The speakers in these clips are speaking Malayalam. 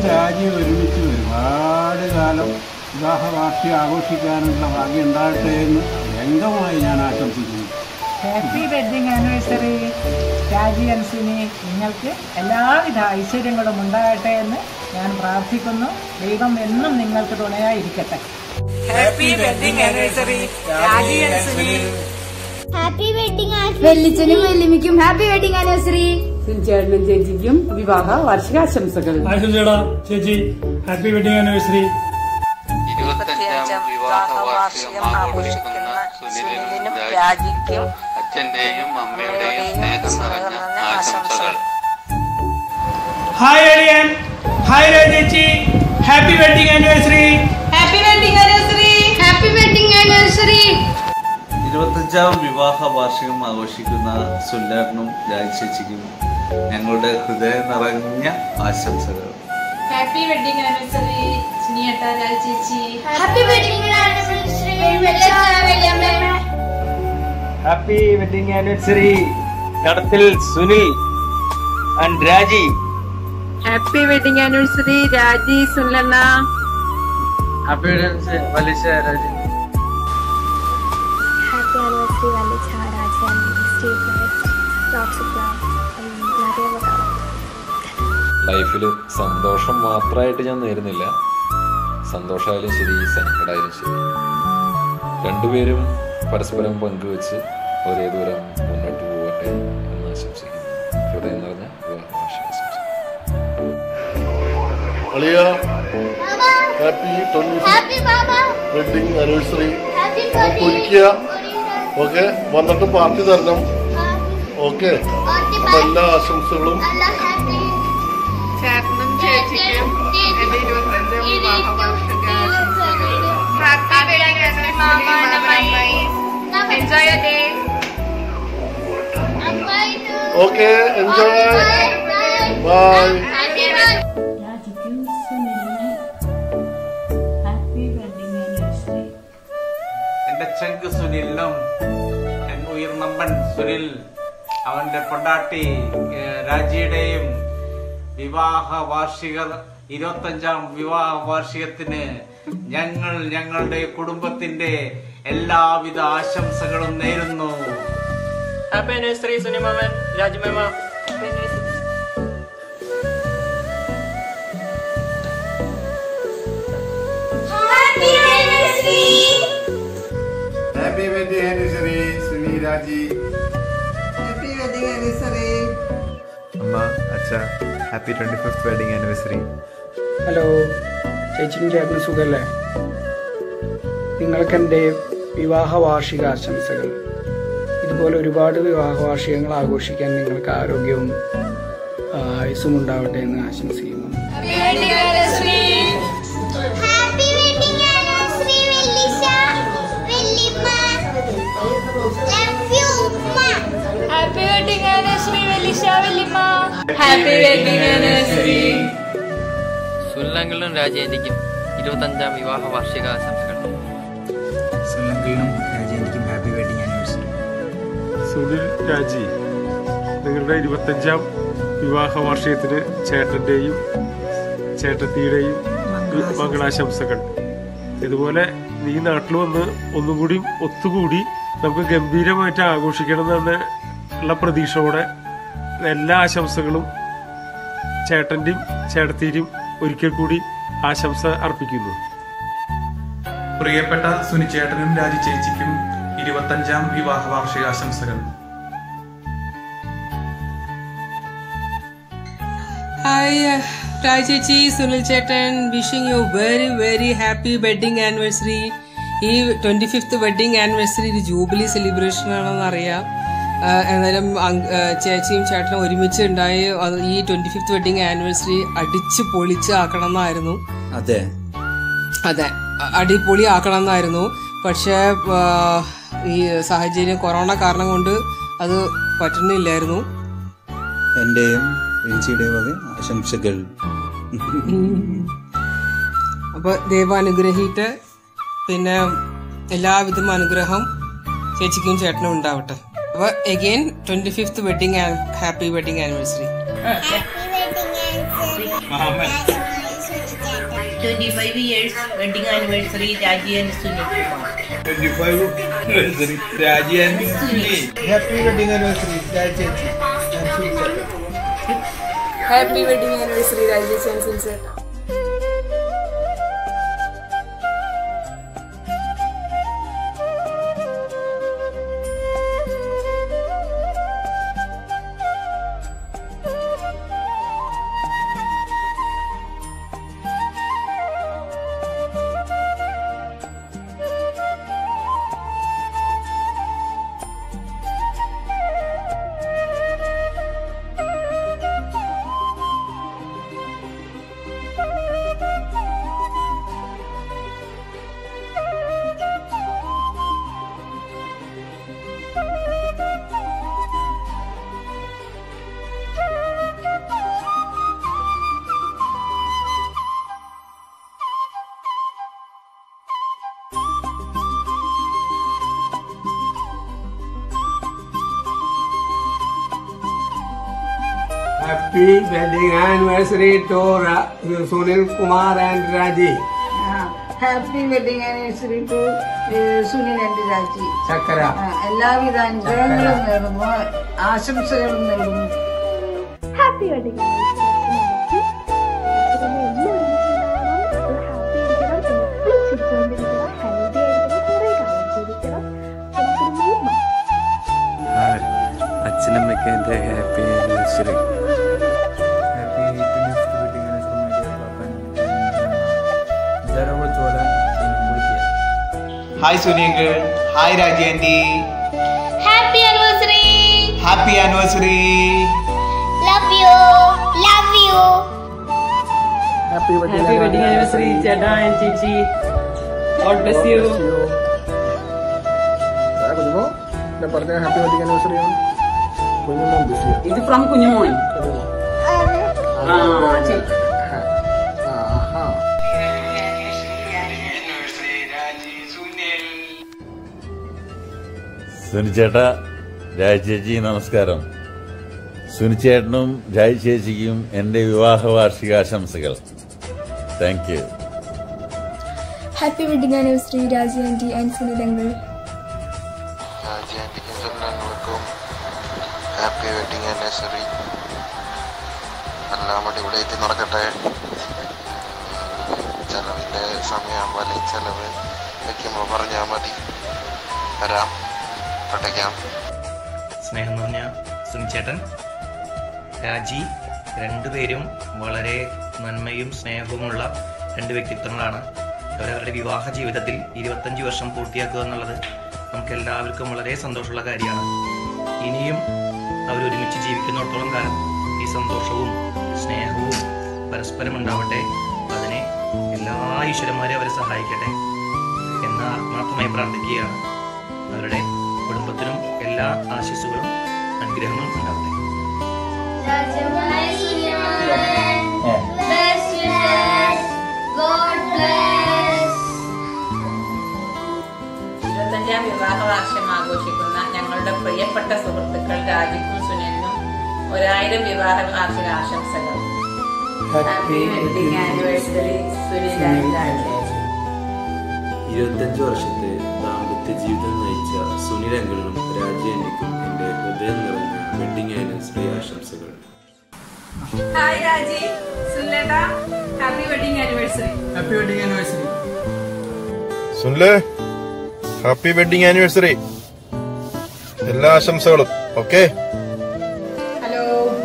രാജ്യം ഒരുമിച്ച് ഒരുപാട് കാലം വിവാഹ വാർഷികം ആഘോഷിക്കാനുള്ള ഭാഗ്യം ഉണ്ടാകട്ടെ എന്ന് വ്യംഗമായി ഞാൻ ആശംസിക്കുന്നു ഹാപ്പി വെഡ്ഡിങ് ആനിവേഴ്സറി രാജി അൻസിനി നിങ്ങൾക്ക് എല്ലാവിധ ഐശ്വര്യങ്ങളും ഉണ്ടാകട്ടെ എന്ന് ഞാൻ പ്രാർത്ഥിക്കുന്നു ദൈവം എന്നും നിങ്ങൾക്ക് തുണയായിരിക്കട്ടെ ഹാപ്പി വെഡ്ഡിങ് ആനിവേഴ്സറി രാജി അൻസിനി ഹാപ്പി വെഡിങ് വെല്ലിച്ചനും വെല്ലിമിക്കും ഹാപ്പി വെഡിങ് ആനിവേഴ്സറി ചേട്ടനും ചേച്ചിക്കും വിവാഹ വാർഷികാശംസകൾ ചേട്ടാ ചേച്ചി ഹാപ്പി വെഡിങ് ആനിവേഴ്സറി ഇരുപത്തഞ്ചാം വിവാഹ വാർഷികം ആഘോഷിക്കുന്ന സുനിലിനും രാജിക്കും അച്ഛന്റെയും അമ്മയുടെയും സ്നേഹം നിറഞ്ഞ ആശംസകൾ ഹായ് എളിയൻ ഹായ് രാജേച്ചി happy wedding anniversary happy wedding anniversary happy wedding anniversary ഇരുപത്തഞ്ചാം വിവാഹ വാർഷികം ആഘോഷിക്കുന്ന സുല്ലാറിനും രാജേച്ചിക്കും ഞങ്ങളുടെ ഹൃദയം നിറഞ്ഞ ആശംസകൾ ഹാപ്പി വെഡിങ് ആനിവേഴ്സറി സുനിയേട്ട രാജേച്ചി ഹാപ്പി വെഡിങ് ആനിവേഴ്സറി വെള്ളിയമ്മ ഹാപ്പി വെഡിങ് ആനിവേഴ്സറി കടത്തിൽ Sunil and Raji happy wedding anniversary Raji സുല്ലണ്ണ ഹാപ്പി വലിച്ച രാജി ഹാപ്പി ആനിവേഴ്സറി വല്ലിച്ച Rajan stay blessed lots of love நிறைய വകാം ലൈഫിൽ സന്തോഷം മാത്രമായിട്ട് ഞാൻ നേരുന്നില്ല സന്തോഷമായാലും ശരി സങ്കടമായാലും ശരി രണ്ടുപേരും പരസ്പരം പങ്കുവെച്ച് ഒരേ ദൂരം മുന്നോട്ട് പോകട്ടെ എന്ന് ആശംസിക്കുന്നു ഹൃദയം നിറഞ്ഞ വിവാഹ വാർഷികാശംസ അളിയ happy twenty happy Baba wedding anniversary happy നമുക്ക് ഒരുക്കുക ഓക്കെ വന്നിട്ട് പാർട്ടി തരണം ഓക്കെ അപ്പൊ എല്ലാ ആശംസകളും അല്ലാ ഹാപ്പി ചേട്ടനും ചേച്ചിക്കും എന്റെ ഇരുപത്തഞ്ചാം വിവാഹ വാർഷികാശംസകൾ happy wedding anniversary enjoy your day okay enjoy bye രാജിക്കും സുനിലിനും ഹാപ്പി വെഡ്ഡിങ് ആനിവേഴ്സറി എന്റെ ചങ്ക് സുനിലിനും എൻ ഉയർന്നമ്പൻ സുനിൽ അവന്റെ പൊണ്ടാട്ടി ഏഹ്, രാജിയുടെയും വിവാഹ വാർഷിക ഇരുപത്തഞ്ചാം വിവാഹ വാർഷികത്തിന് ഞങ്ങൾ ഞങ്ങളുടെ കുടുംബത്തിന്റെ എല്ലാവിധ ആശംസകളും നേരുന്നു ഹാപ്പി ആനിവേഴ്സറി സുനിമാമൻ രാജിമേമ happy anniversary happy wedding anniversary Suni Raji happy wedding anniversary അമ്മ അച്ഛ happy twenty fifth wedding anniversary hello ചേച്ചിക്കും ചേട്ടനും സുഖല്ലേ നിങ്ങൾക്ക് എൻ്റെ വിവാഹ വാർഷിക ആശംസകൾ ഇതുപോലെ ഒരുപാട് വിവാഹ വാർഷികങ്ങൾ ആഘോഷിക്കാൻ നിങ്ങൾക്ക് ആരോഗ്യവും ആയുസ്സും ഉണ്ടാവട്ടെ എന്ന് ആശംസിക്കുന്നു ഹാപ്പി വെഡിങ് ആനിവേഴ്സറി വെല്ലിച്ച വെല്ലിമ്മ ലവ് യു ഉമ്മ ഹാപ്പി വെഡിങ് ആനിവേഴ്സറി വെല്ലിച്ച വെല്ലിമ്മ ഹാപ്പി വെഡിങ് ആനിവേഴ്സറി സുല്ലങ്ങളും രാജേന്ദ്രയ്ക്കും ഇരുപത്തഞ്ചാം വിവാഹ വാർഷികാശംസകൾ സുല്ലങ്കളിനും രാജേന്ദ്രയ്ക്കും happy wedding anniversary Sunil Raji നിങ്ങളുടെ ഇരുപത്തഞ്ചാം വിവാഹ വാർഷികത്തിന് ചേട്ടന്റെയും ചേട്ടത്തിയുടെയും മംഗളാശംസകൾ ഇതുപോലെ നീ നാട്ടിൽ വന്ന് ഒന്നും കൂടി ഒത്തുകൂടി നമുക്ക് ഗംഭീരമായിട്ട് ആഘോഷിക്കണം എന്നാണ് ഉള്ള പ്രതീക്ഷയോടെ എല്ലാ ആശംസകളും ചേട്ടന്റെയും ചേട്ടത്തിയുടെയും ഒരിക്കൽ കൂടി ആശംസ അർപ്പിക്കുന്നു പ്രിയപ്പെട്ട സുനിച്ചേട്ടനും രാജി ചേച്ചിക്കും ഇരുപത്തഞ്ചാം വിവാഹ വാർഷികാശംസകൾ ഹായ് രാജ് ചേച്ചി സുനിൽ ചേട്ടൻ wishing you very very happy wedding anniversary ഈ ട്വന്റി ഫിഫ്ത്ത് വെഡിങ് ആനിവേഴ്സറി ഒരു ജൂബിലി സെലിബ്രേഷൻ ആണെന്ന് അറിയാം ആ, എന്നാലും അങ്- ആ, ചേച്ചിയും ചേട്ടനും ഒരുമിച്ച് ഉണ്ടായി അത് ഈ ട്വന്റി ഫിഫ്ത്ത് വെഡിങ് ആനിവേഴ്സറി അടിച്ച് പൊളിച്ച് ആക്കണം എന്നായിരുന്നു അതെ അതെ അ- അടിപൊളി ആക്കണം എന്നായിരുന്നു പക്ഷേ ആ, ഈ സാഹചര്യം കൊറോണ കാരണം കൊണ്ട് അത് പറ്റുന്നില്ലായിരുന്നു എന്റെയും റിൻസിയുടെയും വക ആശംസകൾ അപ്പൊ ദൈവം അനുഗ്രഹിയിട്ട് പിന്നെ എല്ലാവിധം അനുഗ്രഹം ചേച്ചിക്കും ചേട്ടനും ഉണ്ടാവട്ടെ അപ്പൊ again twenty fifth wedding happy wedding anniversary happy wedding anniversary twenty five years wedding anniversary Raji and Sunil Kumar twenty five Raji and happy wedding anniversary Raji happy wedding anniversary Rajesh and സുൽസേട്ട happy wedding anniversary to Sunil Kumar and Raji happy wedding anniversary to Sunil and Raji ചക്കര ആ, എല്ലാവിധ അനുഗ്രഹങ്ങളും നേടുന്നു ആശംസകളും നേടുന്നു ഹാപ്പി വെഡിങ് അച്ഛനമ്മയ്ക്ക് എൻ്റെ ഹാപ്പി ആനിവേഴ്സറി ഹായ് സുനിയങ്കിൾ hi Raji aunty happy anniversary happy anniversary love you love you happy happy wedding anniversary ചേട്ടാ ആൻഡ് ചേച്ചി ഗോഡ് ബ്ലെസ് യു കുഞ്ഞുമോ ഞാൻ പറഞ്ഞ ഹാപ്പി വെഡിങ് ആനിവേഴ്സറി കുഞ്ഞുമോൻ ബിസിയാ ഇത് ഫ്രം കുഞ്ഞുമോൻ ആ ശരി സുനിച്ചേട്ട രാജ് ചേച്ചി നമസ്കാരം സുനിച്ചേട്ടനും രാജ് ചേച്ചിക്കും എൻ്റെ വിവാഹ വാർഷികാശംസകൾ thank you happy wedding anniversary Raji aunty and Sunil uncle Raji ആൻറ്റിക്കും സുനിലും ഹാപ്പി വെഡിങ് ആനിവേഴ്സറി എല്ലാം അടിപൊളിയായിട്ട് നടക്കട്ടെ ചെലവിൻ്റെ സമയമാകുമ്പോൾ അല്ലെങ്കിൽ ചെലവ് വെക്കുമ്പോൾ പറഞ്ഞാൽ മതി വരാം ഒട്ടയ്ക്കാം സ്നേഹം നിറഞ്ഞ സുനിച്ചേട്ടൻ രാജി രണ്ടുപേരും വളരെ നന്മയും സ്നേഹവുമുള്ള രണ്ട് വ്യക്തിത്വങ്ങളാണ് അവരവരുടെ വിവാഹ ജീവിതത്തിൽ ഇരുപത്തഞ്ച് വർഷം പൂർത്തിയാക്കുക എന്നുള്ളത് നമുക്ക് എല്ലാവർക്കും വളരെ സന്തോഷമുള്ള കാര്യമാണ് ഇനിയും അവർ ഒരുമിച്ച് ജീവിക്കുന്നിടത്തോളം കാലം ഈ സന്തോഷവും സ്നേഹവും പരസ്പരം ഉണ്ടാവട്ടെ അതിനെ എല്ലാ ഈശ്വരന്മാരും അവരെ സഹായിക്കട്ടെ എന്ന് ആത്മാർത്ഥമായി പ്രാർത്ഥിക്കുകയാണ് അവരുടെ കുടുംബത്തിനും എല്ലാ ആശീസ്സുകളും അനുഗ്രഹങ്ങളും ഉണ്ടാവട്ടെ Best wishes. God bless. ഇരുപത്തഞ്ചാം വിവാഹ വാർഷികം ആഘോഷിക്കുന്ന ഞങ്ങളുടെ പ്രിയപ്പെട്ട സുഹൃത്തുക്കൾ രാജിക്കും സുനിലിനും ഒരായിരം വിവാഹ വാർഷിക ആശംസകൾ happy wedding anniversary Sunil and Raji ഇരുപത്തഞ്ച് വർഷത്തെ ദാമ്പത്യ ജീവിതം നയിച്ച സുനിൽ അങ്കിളിനും രാജി ആന്റിക്കും എൻ്റെ ഹൃദയം നിറഞ്ഞ വെഡിങ് ആനിവേഴ്സറി ആശംസകൾ ഹായ് രാജി സുനിലേട്ടാ happy wedding anniversary happy wedding anniversary സുനിലേ ഹാപ്പി വെഡിങ് ആനിവേഴ്സറി എല്ലാ ആശംസകളും ഓക്കെ ഹലോ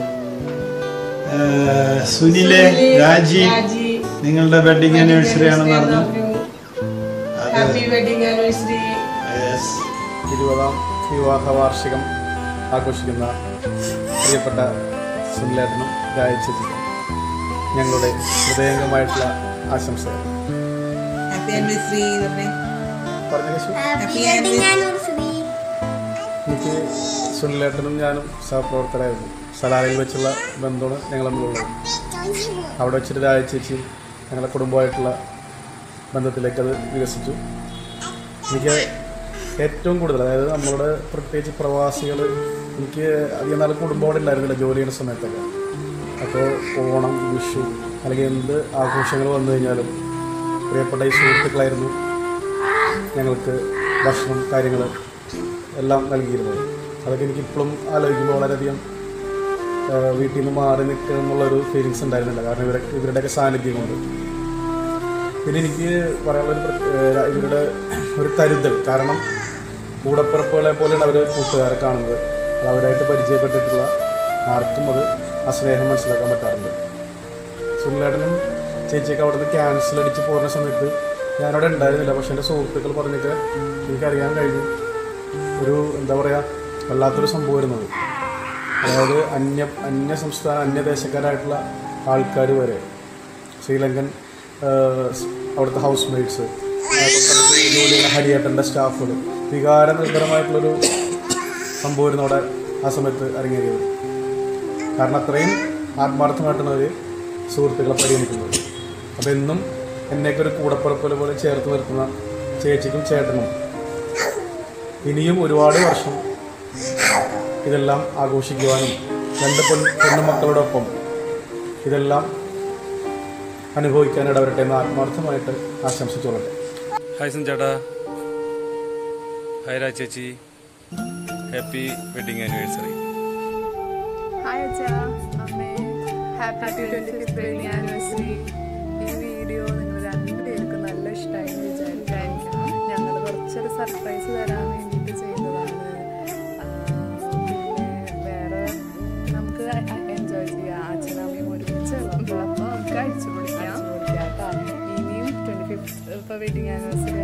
സുനിലെ രാജി നിങ്ങളുടെ വെഡിങ് ആനിവേഴ്സറി ആണെന്ന് അറിഞ്ഞു ഹാപ്പി വെഡിങ് ആനിവേഴ്സറി ഇരുപതാം വിവാഹ വാർഷികം ആഘോഷിക്കുന്ന പ്രിയപ്പെട്ട സുനിലേട്ടനും രായച്ചേച്ചിക്കും ഞങ്ങളുടെ ഹൃദയംഗമായിട്ടുള്ള ആശംസകൾ ഹാപ്പി ആനിവേഴ്സറി പറഞ്ഞ കേശു ഹാപ്പി ആനിവേഴ്സറി എനിക്ക് സുനിലേട്ടനും ഞാനും സഹപ്രവർത്തകരായിരുന്നു സലാലയിൽ വെച്ചുള്ള ബന്ധമാണ് ഞങ്ങൾ തമ്മിലുള്ളത് അവിടെ വെച്ചിട്ട് രായച്ചേച്ചി ഞങ്ങളുടെ കുടുംബമായിട്ടുള്ള ബന്ധത്തിലേക്ക് അത് വികസിച്ചു എനിക്ക് ഏറ്റവും കൂടുതൽ അതായത് നമ്മളുടെ പ്രത്യേകിച്ച് പ്രവാസികൾ എനിക്ക് അധികം നാൾ കുടുംബം അവിടെ ഉണ്ടായിരുന്നില്ല ജോലി ചെയ്യുന്ന സമയത്തൊക്കെ അപ്പോൾ ഓണം വിഷു അല്ലെങ്കിൽ എന്ത് ആഘോഷങ്ങൾ വന്നു കഴിഞ്ഞാലും പ്രിയപ്പെട്ട ഈ സുഹൃത്തുക്കളായിരുന്നു ഞങ്ങൾക്ക് ഭക്ഷണം കാര്യങ്ങൾ എല്ലാം നൽകിയിരുന്നത് അതൊക്കെ എനിക്ക് ഇപ്പോഴും ആലോചിക്കുമ്പോൾ വളരെയധികം ആ, വീട്ടിൽ നിന്ന് മാറി നിൽക്കുക എന്നുള്ളൊരു ഫീലിങ്സ് ഉണ്ടായിരുന്നില്ല കാരണം ഇവരെ ഇവരുടെയൊക്കെ സാന്നിധ്യം കൊണ്ട് പിന്നെ എനിക്ക് പറയാനുള്ളൊരു പ്രത്യ- ഏഹ് ഇവരുടെ ഒരു കരുതൽ കാരണം കൂടപ്പിറപ്പുകളെ പോലെയാണ് അവർ കൂട്ടുകാരെ കാണുന്നത് അത് അവരായിട്ട് പരിചയപ്പെട്ടിട്ടുള്ള ആർക്കും അത് ആ സ്നേഹം മനസ്സിലാക്കാൻ പറ്റാറുണ്ട് സുനിലേട്ടനും ചേച്ചിയൊക്കെ അവിടുന്ന് ക്യാൻസൽ അടിച്ച് പോകുന്ന സമയത്ത് ഞാനവിടെ ഉണ്ടായിരുന്നില്ല പക്ഷെ എൻ്റെ സുഹൃത്തുക്കൾ പറഞ്ഞിട്ട് എനിക്കറിയാൻ കഴിഞ്ഞു ഒരു എന്താ പറയുക വല്ലാത്തൊരു സംഭവമായിരുന്നു അത് അതായത് അന്യ അന്യ സംസ്ഥാന അന്യദേശക്കാരായിട്ടുള്ള ആൾക്കാർ വരെ ശ്രീലങ്കൻ ആഹ്, സ് അവിടുത്തെ ഹൗസ് മെയ്റ്റ്സ് ജോലിയുള്ള ഹരിയേട്ടൻ്റെ സ്റ്റാഫുകൾ വികാര നിർഭരമായിട്ടുള്ളൊരു സംഭവമായിരുന്നു അവിടെ ആ സമയത്ത് അരങ്ങേറിയത് കാരണം അത്രയും ആത്മാർത്ഥമായിട്ടാണ് അവർ സുഹൃത്തുക്കളെ പരിഗണിക്കുന്നത് അപ്പോൾ എന്നും എന്നെയൊക്കെ ഒരു കൂടപ്പിറപ്പോലെ പോലെ ചേർത്ത് നിർത്തുന്ന ചേച്ചിക്കും ചേട്ടനും ഇനിയും ഒരുപാട് വർഷം ഇതെല്ലാം ആഘോഷിക്കുവാനും രണ്ട് പെൺ പെണ്ണുമക്കളോടൊപ്പം ഇതെല്ലാം അനുഭവിക്കാൻ ഇടവരട്ടെ എന്ന് ആത്മാർത്ഥമായിട്ട് ആശംസിച്ചോളട്ടെ ഹായ് സുൻചേട്ടാ ഹായ് രാജ് ചേച്ചി ഹാപ്പി വെഡിങ് ആനിവേഴ്സറി ഹായ് അച്ഛാ അമ്മേ happy twenty fifth wedding anniversary ഈ വീഡിയോ നിങ്ങൾ രണ്ടുപേർക്കും നല്ല ഇഷ്ടമായി വിചാരിക്കുന്നു ഞങ്ങൾ കുറച്ചൊരു സർപ്രൈസ് തരാൻ വേണ്ടിയിട്ട് ചെയ്തതാണ് ആ, പിന്നെ വേറെ നമുക്ക് എൻജോയ് ചെയ്യാം അച്ഛനമ്മയും ഒരുമിച്ച് ഉള്ളപ്പോൾ അപ്പോൾ നമുക്ക് അടിച്ചു പൊളിക്കാം കേട്ടോ ഇനിയും ട്വന്റി ഫിഫ്ത്ത് ഇപ്പോൾ വെഡിങ് ആനിവേഴ്സറി